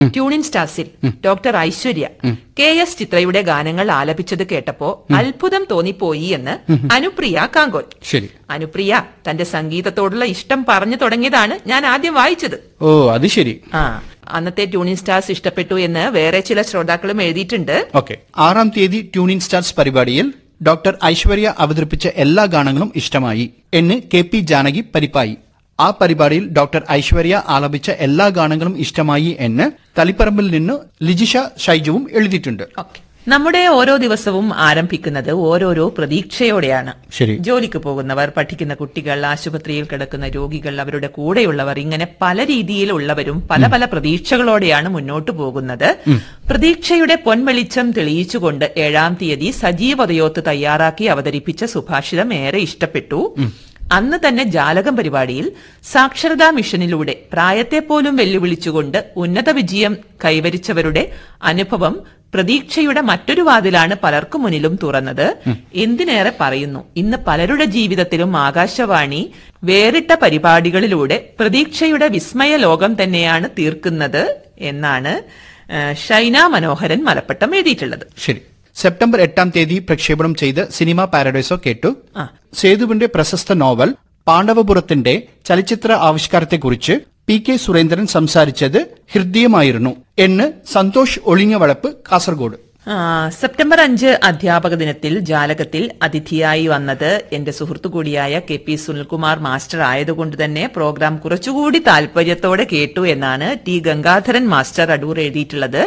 Tune in സ്റ്റാർസിൽ doctor Aishwarya K S ചിത്രയുടെ ഗാനങ്ങൾ ആലപിച്ചത് കേട്ടപ്പോ അത്ഭുതം തോന്നിപ്പോയി എന്ന് അനുപ്രിയ കാങ്കോൽ ശരി അനുപ്രിയ തന്റെ സംഗീതത്തോടുള്ള ഇഷ്ടം പറഞ്ഞു തുടങ്ങിയതാണ് ഞാൻ ആദ്യം വായിച്ചത് ഓ അത് ശരി ആ അന്നത്തെ ട്യൂണിൻ സ്റ്റാർസ് ഇഷ്ടപ്പെട്ടു എന്ന് വേറെ ചില ശ്രോതാക്കളും എഴുതിയിട്ടുണ്ട് ഓക്കെ ആറാം തീയതി ട്യൂണിൻ സ്റ്റാർസ് പരിപാടിയിൽ ഡോക്ടർ ഐശ്വര്യ അവതരിപ്പിച്ച എല്ലാ ഗാനങ്ങളും ഇഷ്ടമായി എന്ന് കെ പി ജാനകി പരിപ്പായി ആ പരിപാടിയിൽ ഡോക്ടർ ഐശ്വര്യ ആലപിച്ച എല്ലാ ഗാനങ്ങളും ഇഷ്ടമായി എന്ന് തളിപ്പറമ്പിൽ നിന്ന് ലിജിഷ ഷൈജുവും എഴുതിയിട്ടുണ്ട് ഓക്കെ നമ്മുടെ ഓരോ ദിവസവും ആരംഭിക്കുന്നത് ഓരോരോ പ്രതീക്ഷയോടെയാണ് ശരി ജോലിക്ക് പോകുന്നവർ പഠിക്കുന്ന കുട്ടികൾ ആശുപത്രിയിൽ കിടക്കുന്ന രോഗികൾ അവരുടെ കൂടെയുള്ളവർ ഇങ്ങനെ പല രീതിയിലുള്ളവരും പല പല പ്രതീക്ഷകളോടെയാണ് മുന്നോട്ടു പോകുന്നത് പ്രതീക്ഷയുടെ പൊൻവെളിച്ചം തെളിയിച്ചുകൊണ്ട് ഏഴാം തീയതി സജീവ് ഉദയോത്ത് തയ്യാറാക്കി അവതരിപ്പിച്ച സുഭാഷിതം ഏറെ ഇഷ്ടപ്പെട്ടു അന്ന് തന്നെ ജാലകം പരിപാടിയിൽ സാക്ഷരതാ മിഷനിലൂടെ പ്രായത്തെ പോലും വെല്ലുവിളിച്ചുകൊണ്ട് ഉന്നത വിജയം കൈവരിച്ചവരുടെ അനുഭവം പ്രതീക്ഷയുടെ മറ്റൊരു വാതിലാണ് പലർക്കും മുന്നിലും തുറന്നത് എന്തിനേറെ പറയുന്നു ഇന്ന് പലരുടെ ജീവിതത്തിലും ആകാശവാണി വേറിട്ട പരിപാടികളിലൂടെ പ്രതീക്ഷയുടെ വിസ്മയ ലോകം തന്നെയാണ് തീർക്കുന്നത് എന്നാണ് ആ, ഷൈന മനോഹരൻ മലപ്പട്ടം എഴുതിയിട്ടുള്ളത് ശരി സെപ്റ്റംബർ എട്ടാം തീയതി പ്രക്ഷേപണം ചെയ്ത് സിനിമ പാരഡൈസോ കേട്ടു ആ. സേതുവിന്റെ പ്രശസ്ത നോവൽ പാണ്ഡവപുരത്തിന്റെ ചലച്ചിത്ര ആവിഷ്കാരത്തെക്കുറിച്ച് പി കെ സുരേന്ദ്രൻ സംസാരിച്ചത് ഹൃദയമായിരുന്നു എന്ന് സന്തോഷ് ഒളിഞ്ഞവളപ്പ് കാസർഗോഡ് ആ, സെപ്റ്റംബർ അഞ്ച് അധ്യാപക ദിനത്തിൽ ജാലകത്തിൽ അതിഥിയായി വന്നത് എന്റെ സുഹൃത്തു കൂടിയായ കെ പി സുനിൽകുമാർ മാസ്റ്റർ ആയതുകൊണ്ട് തന്നെ പ്രോഗ്രാം കുറച്ചുകൂടി താല്പര്യത്തോടെ കേട്ടു എന്നാണ് ടി ഗംഗാധരൻ മാസ്റ്റർ അടൂർ എഴുതിയിട്ടുള്ളത്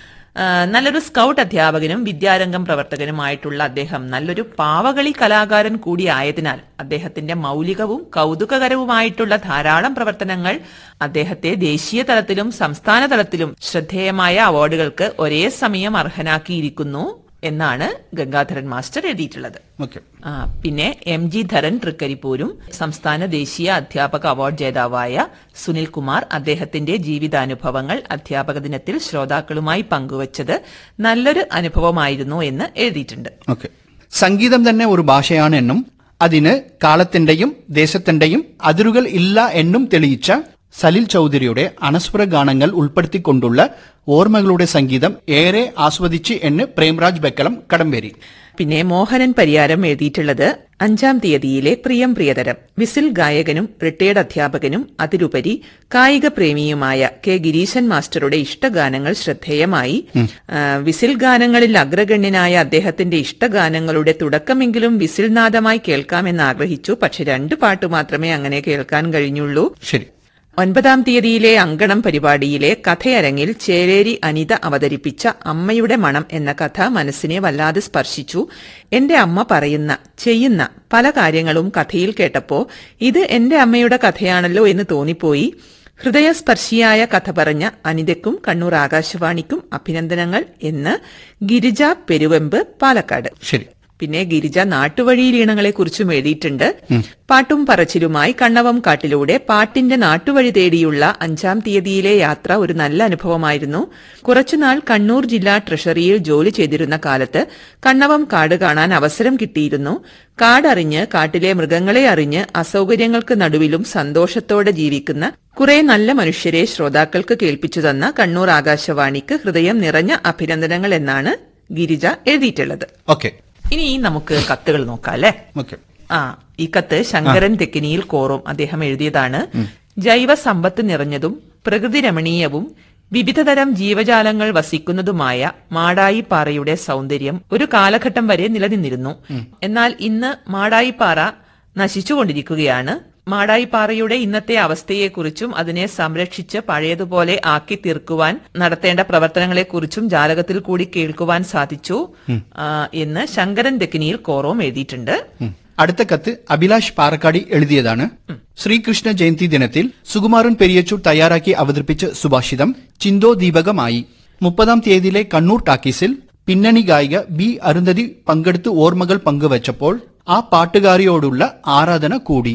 ആ, നല്ലൊരു സ്കൗട്ട് അധ്യാപകനും വിദ്യാരംഗം പ്രവർത്തകനുമായിട്ടുള്ള അദ്ദേഹം നല്ലൊരു പാവകളി കലാകാരൻ കൂടിയായതിനാൽ അദ്ദേഹത്തിന്റെ മൗലികവും കൗതുകകരവുമായിട്ടുള്ള ധാരാളം പ്രവർത്തനങ്ങൾ അദ്ദേഹത്തെ ദേശീയ തലത്തിലും സംസ്ഥാന തലത്തിലും ശ്രദ്ധേയമായ അവാർഡുകൾക്ക് ഒരേ സമയം അർഹനാക്കിയിരിക്കുന്നു എന്നാണ് ഗംഗാധരൻ മാസ്റ്റർ എഴുതിയിട്ടുള്ളത് ഓക്കെ ആ, പിന്നെ എം ജി ധരൻ തൃക്കരിപ്പൂരും സംസ്ഥാന ദേശീയ അധ്യാപക അവാർഡ് ജേതാവായ സുനിൽ കുമാർ അദ്ദേഹത്തിന്റെ ജീവിതാനുഭവങ്ങൾ അധ്യാപക ദിനത്തിൽ ശ്രോതാക്കളുമായി പങ്കുവച്ചത് നല്ലൊരു അനുഭവമായിരുന്നു എന്ന് എഴുതിയിട്ടുണ്ട് ഓക്കെ സംഗീതം തന്നെ ഒരു ഭാഷയാണ് എന്നും അതിന് കാലത്തിന്റെയും ദേശത്തിന്റെയും അതിരുകൾ ഇല്ല എന്നും തെളിയിച്ച സലിൽ ചൌധരിയുടെ അനസ്വര ഗാനങ്ങൾ ഉൾപ്പെടുത്തിക്കൊണ്ടുള്ള ഓർമ്മകളുടെ സംഗീതം ഏറെ ആസ്വദിച്ച് എന്ന് പ്രേംരാജ് ബെക്കളം കടമ്പേരി പിന്നെ മോഹനൻ പരിയാരം എഴുതിയിട്ടുള്ളത് അഞ്ചാം തീയതിയിലെ പ്രിയം പ്രിയതരം വിസിൽ ഗായകനും റിട്ടയർഡ് അധ്യാപകനും അതിലുപരി കായിക പ്രേമിയുമായ കെ ഗിരീശൻ മാസ്റ്ററുടെ ഇഷ്ടഗാനങ്ങൾ ശ്രദ്ധേയമായി ആ, വിസിൽ ഗാനങ്ങളിൽ അഗ്രഗണ്യനായ അദ്ദേഹത്തിന്റെ ഇഷ്ടഗാനങ്ങളുടെ തുടക്കമെങ്കിലും വിസിൽ നാദമായി കേൾക്കാമെന്ന് ആഗ്രഹിച്ചു പക്ഷെ രണ്ടു പാട്ട് മാത്രമേ അങ്ങനെ കേൾക്കാൻ കഴിഞ്ഞുള്ളൂ ശരി ഒൻപതാം തീയതിയിലെ അങ്കണം പരിപാടിയിലെ കഥയരങ്ങിൽ ചേലേരി അനിത അവതരിപ്പിച്ച അമ്മയുടെ മണം എന്ന കഥ മനസ്സിനെ വല്ലാതെ സ്പർശിച്ചു എന്റെ അമ്മ പറയുന്ന ചെയ്യുന്ന പല കാര്യങ്ങളും കഥയിൽ കേട്ടപ്പോ ഇത് എന്റെ അമ്മയുടെ കഥയാണല്ലോ എന്ന് തോന്നിപ്പോയി ഹൃദയസ്പർശിയായ കഥ പറഞ്ഞ അനിതയ്ക്കും കണ്ണൂർ ആകാശവാണിക്കും അഭിനന്ദനങ്ങൾ എന്ന് ഗിരിജ പെരുവെമ്പ് പാലക്കാട് ശരി പിന്നെ ഗിരിജ നാട്ടുവഴിയിലീണങ്ങളെ കുറിച്ചും എഴുതിയിട്ടുണ്ട് പാട്ടും പറച്ചിലുമായി കണ്ണവം കാട്ടിലൂടെ പാട്ടിന്റെ നാട്ടുവഴി തേടിയുള്ള അഞ്ചാം തീയതിയിലെ യാത്ര ഒരു നല്ല അനുഭവമായിരുന്നു കുറച്ചുനാൾ കണ്ണൂർ ജില്ലാ ട്രഷറിയിൽ ജോലി ചെയ്തിരുന്ന കാലത്ത് കണ്ണവം കാട് കാണാൻ അവസരം കിട്ടിയിരുന്നു കാടറിഞ്ഞ് കാട്ടിലെ മൃഗങ്ങളെ അറിഞ്ഞ് അസൗകര്യങ്ങൾക്ക് നടുവിലും സന്തോഷത്തോടെ ജീവിക്കുന്ന കുറെ നല്ല മനുഷ്യരെ ശ്രോതാക്കൾക്ക് കേൾപ്പിച്ചു തന്ന കണ്ണൂർ ആകാശവാണിക്ക് ഹൃദയം നിറഞ്ഞ അഭിനന്ദനങ്ങൾ എന്നാണ് ഗിരിജ എഴുതിയിട്ടുള്ളത് ഓക്കെ ഇനി നമുക്ക് കത്തുകൾ നോക്കാം അല്ലെ ഓക്കെ ആ ഈ കത്ത് ശങ്കരൻ തെക്കിനിയിൽ കോറും അദ്ദേഹം എഴുതിയതാണ് ജൈവ സമ്പത്ത് നിറഞ്ഞതും പ്രകൃതി രമണീയവും വിവിധതരം ജീവജാലങ്ങൾ വസിക്കുന്നതുമായ മാടായിപ്പാറയുടെ സൗന്ദര്യം ഒരു കാലഘട്ടം വരെ നിലനിന്നിരുന്നു എന്നാൽ ഇന്ന് മാടായിപ്പാറ നശിച്ചുകൊണ്ടിരിക്കുകയാണ് മാടായിപ്പാറയുടെ ഇന്നത്തെ അവസ്ഥയെക്കുറിച്ചും അതിനെ സംരക്ഷിച്ച് പഴയതുപോലെ ആക്കി തീർക്കുവാൻ നടത്തേണ്ട പ്രവർത്തനങ്ങളെക്കുറിച്ചും ജാലകത്തിൽ കൂടി കേൾക്കുവാൻ സാധിച്ചു ആ, എന്ന് ശങ്കരൻ തെക്കിനിയിൽ കോറോം എഴുതിയിട്ടുണ്ട് അടുത്ത കത്ത് അഭിലാഷ് പാറക്കാടി എഴുതിയതാണ് ശ്രീകൃഷ്ണ ജയന്തി ദിനത്തിൽ സുകുമാരൻ പെരിയച്ചൂർ തയ്യാറാക്കി അവതരിപ്പിച്ച സുഭാഷിതം ചിന്തോ ദീപകമായി മുപ്പതാം തീയതിയിലെ കണ്ണൂർ ടാക്കീസിൽ പിന്നണി ഗായിക ബി അരുന്ധതി പങ്കെടുത്ത് ഓർമ്മകൾ പങ്കുവച്ചപ്പോൾ ആ പാട്ടുകാരിയോടുള്ള ആരാധന കൂടി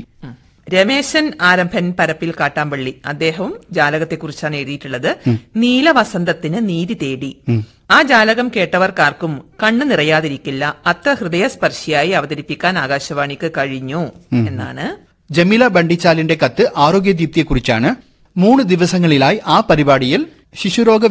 രമേശൻ ആരംഭൻ പരപ്പിൽ കാട്ടാമ്പള്ളി അദ്ദേഹവും ജാലകത്തെക്കുറിച്ചാണ് എഴുതിയിട്ടുള്ളത് നീലവസന്തത്തിന് നീതി തേടി ആ ജാലകം കേട്ടവർക്കാർക്കും കണ്ണു നിറയാതിരിക്കില്ല അത്ര ഹൃദയസ്പർശിയായി അവതരിപ്പിക്കാൻ ആകാശവാണിക്ക് കഴിഞ്ഞു എന്നാണ് ജമീല ബണ്ടിച്ചാലിന്റെ കത്ത് ആരോഗ്യദീപ്തിയെക്കുറിച്ചാണ് മൂന്ന് ദിവസങ്ങളിലായി ആ പരിപാടിയിൽ ശിശുരോഗ